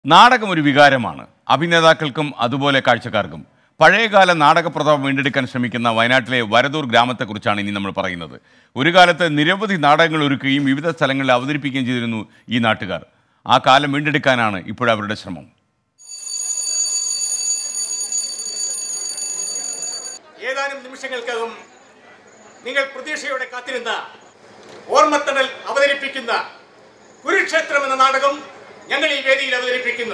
നാടകം ഒരു വികാരമാണ് അഭിനേതാക്കൾക്കും അതുപോലെ കാഴ്ചക്കാർക്കും പഴയകാല നാടക പ്രതാപം വീണ്ടെടുക്കാൻ ശ്രമിക്കുന്ന വയനാട്ടിലെ വരദൂർ ഗ്രാമത്തെക്കുറിച്ചാണ് ഇനി നമ്മൾ പറയുന്നത് ഒരു കാലത്ത് നിരവധി നാടകങ്ങൾ ഒരുക്കുകയും വിവിധ സ്ഥലങ്ങളിൽ അവതരിപ്പിക്കുകയും ചെയ്തിരുന്നു ഈ നാട്ടുകാർ ആ കാലം വീണ്ടെടുക്കാനാണ് ഇപ്പോഴവരുടെ ശ്രമം ഏതാനും നിമിഷങ്ങൾക്കകം നിങ്ങൾ പ്രതീക്ഷയോടെ കാത്തിരുന്ന ഓർമ്മത്തണൽ അവതരിപ്പിക്കുന്ന കുരുക്ഷേത്രം എന്ന നാടകം ഞങ്ങൾ ഈ വേദിയിൽ അവതരിപ്പിക്കുന്നു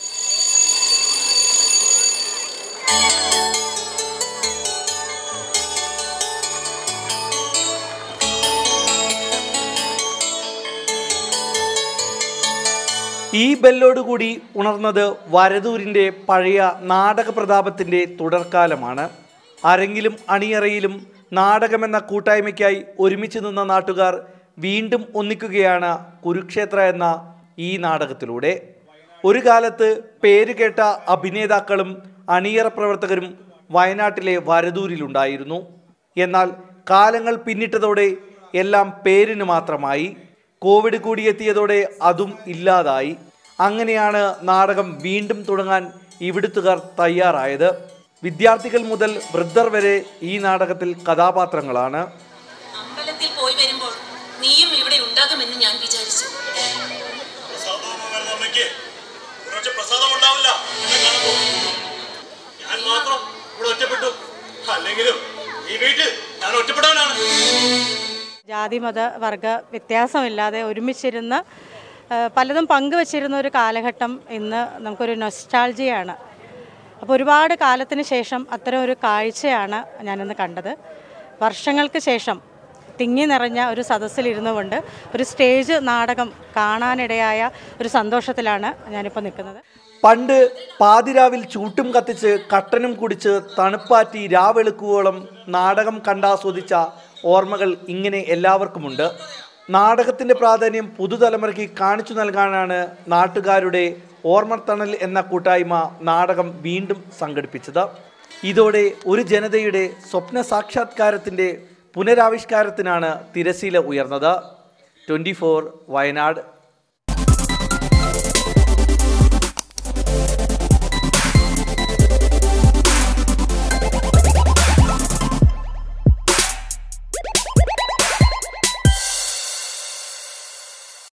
ഈ ബെല്ലോടുകൂടി ഉണർന്നത് വരദൂരിൻ്റെ പഴയ നാടക പ്രതാപത്തിൻ്റെ തുടർക്കാലമാണ് അരങ്ങിലും അണിയറയിലും നാടകമെന്ന കൂട്ടായ്മയ്ക്കായി ഒരുമിച്ച് നിന്ന നാട്ടുകാർ വീണ്ടും ഒന്നിക്കുകയാണ് കുരുക്ഷേത്ര എന്ന ഈ നാടകത്തിലൂടെ ഒരു കാലത്ത് പേരുകേട്ട അഭിനേതാക്കളും അണിയറ പ്രവർത്തകരും വയനാട്ടിലെ വരദൂരിലുണ്ടായിരുന്നു എന്നാൽ കാലങ്ങൾ പിന്നിട്ടതോടെ എല്ലാം പേരിന് മാത്രമായി കോവിഡ് കൂടിയെത്തിയതോടെ അതും ഇല്ലാതായി അങ്ങനെയാണ് നാടകം വീണ്ടും തുടങ്ങാൻ ഇവിടുത്തുകാർ തയ്യാറായത് വിദ്യാർത്ഥികൾ മുതൽ വൃദ്ധർ വരെ ഈ നാടകത്തിൽ കഥാപാത്രങ്ങളാണ് അമ്പലത്തിൽ പോയി വരുമ്പോൾ നീയും ഇവിടെ ഉണ്ടാകുമെന്ന് ഞാൻ വിചാരിച്ചു പ്രസാദവും വരുന്ന അമ്മയ്ക്ക് കുറച്ച് പ്രസാദം ഉണ്ടാവില്ല എന്നെ കാണുമ്പോ ഞാൻ മാത്രം ഇവിടെ ഒറ്റപ്പെട്ടു അല്ലെങ്കിലും ഈ വീട്ടിൽ ഞാൻ ഒറ്റപ്പെട്ടവനാണ് ജാതി മത വർഗ വ്യത്യാസമില്ലാതെ ഒരുമിച്ചിരുന്ന് ആ, പലതും പങ്കുവച്ചിരുന്ന ഒരു കാലഘട്ടം ഇന്ന് നമുക്കൊരു നൊസ്റ്റാൾജിയാണ് അപ്പോൾ ഒരുപാട് കാലത്തിന് ശേഷം അത്തരം ഒരു കാഴ്ചയാണ് ഞാനിന്ന് കണ്ടത് വർഷങ്ങൾക്ക് ശേഷം തിങ്ങി നിറഞ്ഞ ഒരു സദസ്സിലിരുന്നു കൊണ്ട് ഒരു സ്റ്റേജ് നാടകം കാണാനിടയായ ഒരു സന്തോഷത്തിലാണ് ഞാനിപ്പോൾ നിൽക്കുന്നത് പണ്ട് പാതിരാവിൽ ചൂട്ടും കത്തിച്ച് കട്ടനും കുടിച്ച് തണുപ്പാറ്റി രാവെളുക്കുവോളം നാടകം കണ്ടാസ്വദിച്ച ഓർമ്മകൾ ഇങ്ങനെ എല്ലാവർക്കുമുണ്ട് നാടകത്തിൻ്റെ പ്രാധാന്യം പുതുതലമുറയ്ക്ക് കാണിച്ചു നൽകാനാണ് നാട്ടുകാരുടെ ഓർമ്മത്തണൽ എന്ന കൂട്ടായ്മ നാടകം വീണ്ടും സംഘടിപ്പിച്ചത് ഇതോടെ ഒരു ജനതയുടെ സ്വപ്ന സാക്ഷാത്കാരത്തിൻ്റെ പുനരാവിഷ്കാരത്തിനാണ് തിരശീല ഉയർന്നത് ട്വൻറ്റി വയനാട്